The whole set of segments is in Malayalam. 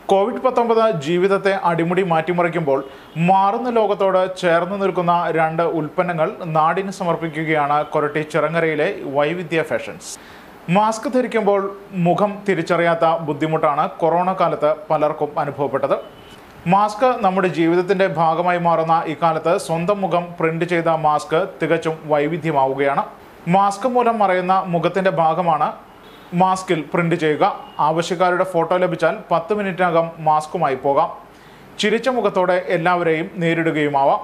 കോവിഡ് പത്തൊമ്പത് ജീവിതത്തെ അടിമുടി മാറ്റിമറിക്കുമ്പോൾ മാറുന്ന ലോകത്തോട് ചേർന്ന് നിൽക്കുന്ന രണ്ട് ഉൽപ്പന്നങ്ങൾ നാടിന് സമർപ്പിക്കുകയാണ് കൊരട്ടി ചിറങ്ങരയിലെ വൈവിധ്യ ഫാഷൻസ് മാസ്ക് ധരിക്കുമ്പോൾ മുഖം തിരിച്ചറിയാത്ത ബുദ്ധിമുട്ടാണ് കൊറോണ കാലത്ത് പലർക്കും അനുഭവപ്പെട്ടത് മാസ്ക് നമ്മുടെ ജീവിതത്തിന്റെ ഭാഗമായി മാറുന്ന ഇക്കാലത്ത് സ്വന്തം മുഖം പ്രിന്റ് ചെയ്ത മാസ്ക് തികച്ചും വൈവിധ്യമാവുകയാണ് മാസ്ക് മൂലം മറയുന്ന മുഖത്തിന്റെ ഭാഗമാണ് മാസ്കിൽ പ്രിന്റ് ചെയ്യുക ആവശ്യക്കാരുടെ ഫോട്ടോ ലഭിച്ചാൽ പത്ത് മിനിറ്റിനകം മാസ്കുമായി പോകാം ചിരിച്ച മുഖത്തോടെ എല്ലാവരെയും നേരിടുകയുമാവാം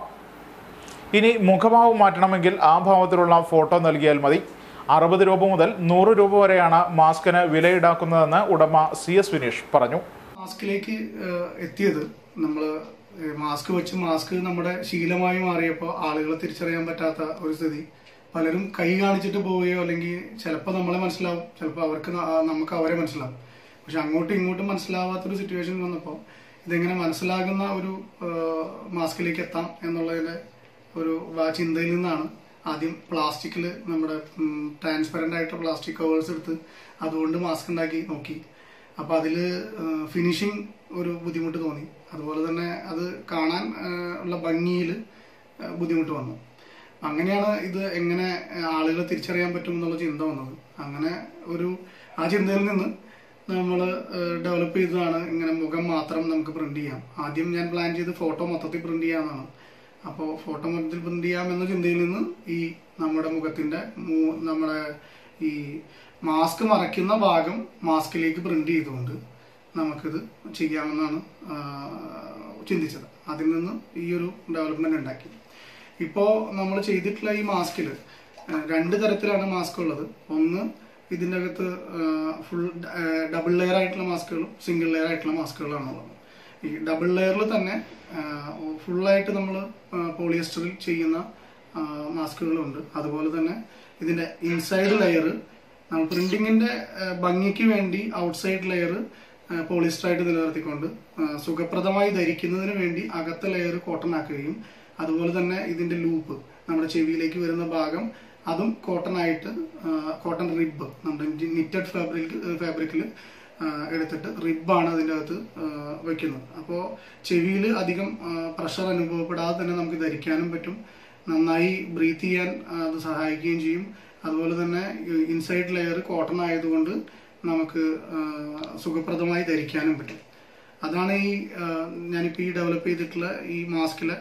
ഇനി മുഖഭാവം മാറ്റണമെങ്കിൽ ആ ഭാവത്തിലുള്ള ഫോട്ടോ നൽകിയാൽ മതി അറുപത് രൂപ മുതൽ നൂറ് രൂപ വരെയാണ് മാസ്കിന് വില ഈടാക്കുന്നതെന്ന് ഉടമ സി എസ് വിനീഷ് പറഞ്ഞു മാസ്കിലേക്ക് ഏഹ്, എത്തിയത് നമ്മൾ മാസ്ക് വെച്ച് മാസ്ക് നമ്മുടെ ശീലമായി മാറിയപ്പോൾ ആളുകളെ തിരിച്ചറിയാൻ പറ്റാത്ത ഒരു സ്ഥിതി പലരും കൈ കാണിച്ചിട്ട് പോവുകയോ അല്ലെങ്കിൽ ചിലപ്പോൾ നമ്മളെ മനസ്സിലാവും ചിലപ്പോൾ അവർക്ക് ന- നമുക്ക് അവരെ മനസ്സിലാവും പക്ഷെ അങ്ങോട്ടും ഇങ്ങോട്ടും മനസ്സിലാവാത്തൊരു സിറ്റുവേഷൻ വന്നപ്പോൾ ഇതെങ്ങനെ മനസ്സിലാകുന്ന ഒരു ഏഹ്, മാസ്കിലേക്ക് എത്താം എന്നുള്ളതിന്റെ ഒരു വ- ചിന്തയിൽ നിന്നാണ് ആദ്യം പ്ലാസ്റ്റിക്കിൽ നമ്മുടെ ട്രാൻസ്പെറൻ്റ് ആയിട്ട് പ്ലാസ്റ്റിക് കവേഴ്സ് എടുത്ത് അതുകൊണ്ട് മാസ്ക് ഉണ്ടാക്കി നോക്കി അപ്പൊ അതില് ഫിനിഷിങ് ഒരു ബുദ്ധിമുട്ട് തോന്നി അതുപോലെ തന്നെ അത് കാണാൻ ആ, ഉള്ള ഭംഗിയിൽ ബുദ്ധിമുട്ട് വന്നു അങ്ങനെയാണ് ഇത് എങ്ങനെ ആളുകളെ തിരിച്ചറിയാൻ പറ്റും എന്നുള്ള ചിന്ത വന്നത് അങ്ങനെ ഒരു ആ ചിന്തയിൽ നിന്ന് നമ്മൾ ഡെവലപ്പ് ചെയ്തതാണ് ഇങ്ങനെ മുഖം മാത്രം നമുക്ക് പ്രിന്റ് ചെയ്യാം ആദ്യം ഞാൻ പ്ലാൻ ചെയ്ത് ഫോട്ടോ മൊത്തത്തിൽ പ്രിന്റ് ചെയ്യാമെന്നാണ് അപ്പോൾ ഫോട്ടോ മൊത്തത്തിൽ പ്രിന്റ് ചെയ്യാം എന്ന ചിന്തയിൽ നിന്ന് ഈ നമ്മുടെ മുഖത്തിന്റെ മൂ- നമ്മുടെ ഈ മാസ്ക് മറയ്ക്കുന്ന ഭാഗം മാസ്കിലേക്ക് പ്രിന്റ് ചെയ്തുകൊണ്ട് നമുക്കിത് ചെയ്യാമെന്നാണ് ആ, ചിന്തിച്ചത് അതിൽ നിന്ന് ഈ ഒരു ഡെവലപ്മെന്റ് ഉണ്ടാക്കി ഇപ്പോൾ നമ്മൾ ചെയ്തിട്ടുള്ള ഈ മാസ്കിൽ രണ്ട് തരത്തിലാണ് മാസ്ക് ഉള്ളത് ഒന്ന് ഇതിൻ്റെ അകത്ത് ഫുൾ ഡബിൾ ലെയർ ആയിട്ടുള്ള മാസ്കുകളും സിംഗിൾ ലെയർ ആയിട്ടുള്ള മാസ്കുകളാണ് ഉള്ളത് ഈ ഡബിൾ ലെയറിൽ തന്നെ ഫുള്ളായിട്ട് നമ്മൾ പോളിയസ്റ്ററിൽ ചെയ്യുന്ന മാസ്കുകളുണ്ട് അതുപോലെ തന്നെ ഇതിന്റെ ഇൻസൈഡ് ലെയർ നമ്മൾ പ്രിന്റിങ്ങിന്റെ ഭംഗിക്ക് വേണ്ടി ഔട്ട്സൈഡ് ലെയർ പോളിസ്റ്റർ ആയിട്ട് നിലനിർത്തിക്കൊണ്ട് ആ, സുഖപ്രദമായി ധരിക്കുന്നതിന് വേണ്ടി അകത്തെ ലെയർ കോട്ടൺ ആക്കുകയും അതുപോലെ തന്നെ ഇതിന്റെ ലൂപ്പ് നമ്മുടെ ചെവിയിലേക്ക് വരുന്ന ഭാഗം അതും കോട്ടൺ ആയിട്ട് കോട്ടൺ റിബ് നമ്മുടെ നിറ്റഡ് ഫാബ്രിക് ഫാബ്രിക്കിൽ എടുത്തിട്ട് റിബാണ് അതിൻ്റെ അകത്ത് ആ, വെക്കുന്നത് അപ്പോൾ ചെവിയിൽ അധികം പ്രഷർ അനുഭവപ്പെടാതെ തന്നെ നമുക്ക് ധരിക്കാനും പറ്റും നന്നായി ബ്രീത്ത് ചെയ്യാൻ ആ, അത് സഹായിക്കുകയും ചെയ്യും അതുപോലെ തന്നെ ഇൻസൈഡ് ലെയർ കോട്ടൺ ആയതുകൊണ്ട് നമുക്ക് ആ, സുഖപ്രദമായി ധരിക്കാനും പറ്റും അതാണ് ഈ ആ, ഞാനിപ്പോൾ ഈ ഡെവലപ്പ് ചെയ്തിട്ടുള്ള ഈ മാസ്കിലെ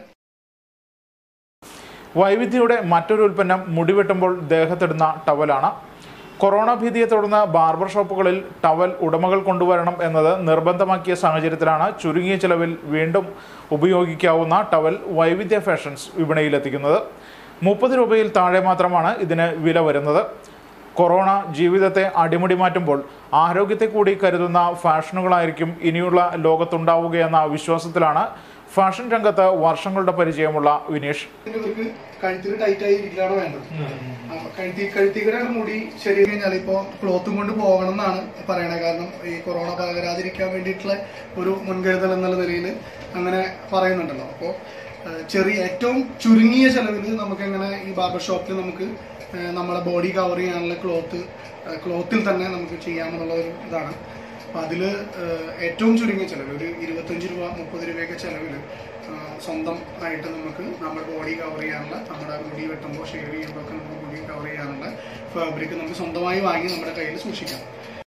വൈവിധ്യയുടെ മറ്റൊരു ഉൽപ്പന്നം മുടിവെട്ടുമ്പോൾ ദേഹത്തിടുന്ന ടവലാണ് കൊറോണ ഭീതിയെ തുടർന്ന് ബാർബർ ഷോപ്പുകളിൽ ടവൽ ഉടമകൾ കൊണ്ടുവരണം എന്നത് നിർബന്ധമാക്കിയ സാഹചര്യത്തിലാണ് ചുരുങ്ങിയ ചിലവിൽ വീണ്ടും ഉപയോഗിക്കാവുന്ന ടവൽ വൈവിധ്യ ഫാഷൻസ് വിപണിയിലെത്തിക്കുന്നത് മുപ്പത് രൂപയിൽ താഴെ മാത്രമാണ് ഇതിന് വില വരുന്നത് കൊറോണ ജീവിതത്തെ അടിമുടി മാറ്റുമ്പോൾ ആരോഗ്യത്തെ കൂടി കരുതുന്ന ഫാഷനുകളായിരിക്കും ഇനിയുള്ള ലോകത്തുണ്ടാവുകയെന്ന വിശ്വാസത്തിലാണ് ഫാഷൻ രംഗത്ത് വർഷങ്ങളുടെ പരിചയമുള്ള വിനീഷ് ഇവർക്ക് കഴുത്തിൽ ടൈറ്റ് ആയി ഇരിക്കലാണ് വേണ്ടത് അപ്പൊ കഴുത്തി കഴുത്തിക്കലാണ് മുടി ശരി കഴിഞ്ഞാൽ ഇപ്പോ ക്ലോത്തും കൊണ്ട് പോകണം എന്നാണ് പറയണത് കാരണം ഈ കൊറോണ പകരാതിരിക്കാൻ വേണ്ടിയിട്ടുള്ള ഒരു മുൻകരുതൽ എന്നുള്ള നിലയിൽ അങ്ങനെ പറയുന്നുണ്ടല്ലോ അപ്പോൾ ചെറിയ ഏറ്റവും ചുരുങ്ങിയ ചെലവിൽ നമുക്ക് എങ്ങനെ ഈ ബാർബർ ഷോപ്പിൽ നമുക്ക് ആ, നമ്മളെ ബോഡി കവർ ചെയ്യാനുള്ള ക്ലോത്ത് ക്ലോത്തിൽ തന്നെ നമുക്ക് ചെയ്യാമെന്നുള്ള ഒരു ഇതാണ് അപ്പൊ അതില് ഏഹ്, ഏറ്റവും ചുരുങ്ങിയ ചെലവ് ഒരു ഇരുപത്തഞ്ച് രൂപ മുപ്പത് രൂപയൊക്കെ ചെലവില് ആഹ്, സ്വന്തം ആയിട്ട് നമുക്ക് നമ്മുടെ ബോഡി കവർ ചെയ്യാനുള്ള നമ്മുടെ മുടി വെട്ടുമ്പോൾ ഷേവ് ചെയ്യുമ്പോൾ ഒക്കെ നമുക്ക് മുടി കവർ ചെയ്യാനുള്ള ഫാബ്രിക് നമുക്ക് സ്വന്തമായി വാങ്ങി നമ്മുടെ കയ്യിൽ സൂക്ഷിക്കാം